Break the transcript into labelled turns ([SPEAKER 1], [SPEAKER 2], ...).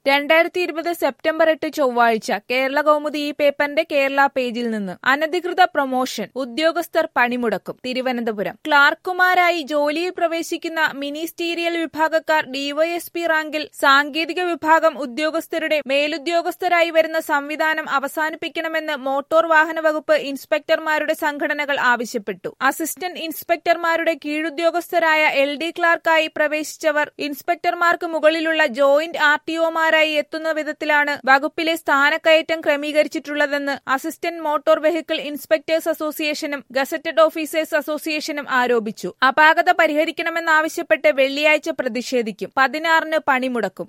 [SPEAKER 1] രണ്ടായിരത്തി ഇരുപത് സെപ്റ്റംബർ എട്ട് ചൊവ്വാഴ്ച കേരള കൗമുദി ഈ പേപ്പറിന്റെ കേരള പേജിൽ നിന്ന് അനധികൃത പ്രൊമോഷൻ ഉദ്യോഗസ്ഥർ പണിമുടക്കും തിരുവനന്തപുരം ക്ലാർക്കുമാരായി ജോലിയിൽ പ്രവേശിക്കുന്ന മിനിസ്റ്റീരിയൽ വിഭാഗക്കാർ ഡിവൈഎസ്പി റാങ്കിൽ സാങ്കേതിക വിഭാഗം ഉദ്യോഗസ്ഥരുടെ മേലുദ്യോഗസ്ഥരായി വരുന്ന സംവിധാനം അവസാനിപ്പിക്കണമെന്ന് മോട്ടോർ വാഹന വകുപ്പ് ഇൻസ്പെക്ടർമാരുടെ സംഘടനകൾ ആവശ്യപ്പെട്ടു അസിസ്റ്റന്റ് ഇൻസ്പെക്ടർമാരുടെ കീഴുദ്യോഗസ്ഥരായ എൽ ഡി ക്ലാർക്കായി പ്രവേശിച്ചവർ ഇൻസ്പെക്ടർമാർക്ക് മുകളിലുള്ള ജോയിന്റ് ആർ ടി ഒമാരായി എത്തുന്ന വിധത്തിലാണ് വകുപ്പിലെ സ്ഥാനക്കയറ്റം ക്രമീകരിച്ചിട്ടുള്ളതെന്ന് അസിസ്റ്റന്റ് മോട്ടോർ വെഹിക്കിൾ ഇൻസ്പെക്ടേഴ്സ് അസോസിയേഷനും ഗസറ്റഡ് ഓഫീസേഴ്സ് അസോസിയേഷനും ആരോപിച്ചു അപാകത പരിഹരിക്കണമെന്നാവശ്യപ്പെട്ട് വെള്ളിയാഴ്ച പ്രതിഷേധിക്കും പതിനാറിന് പണിമുടക്കും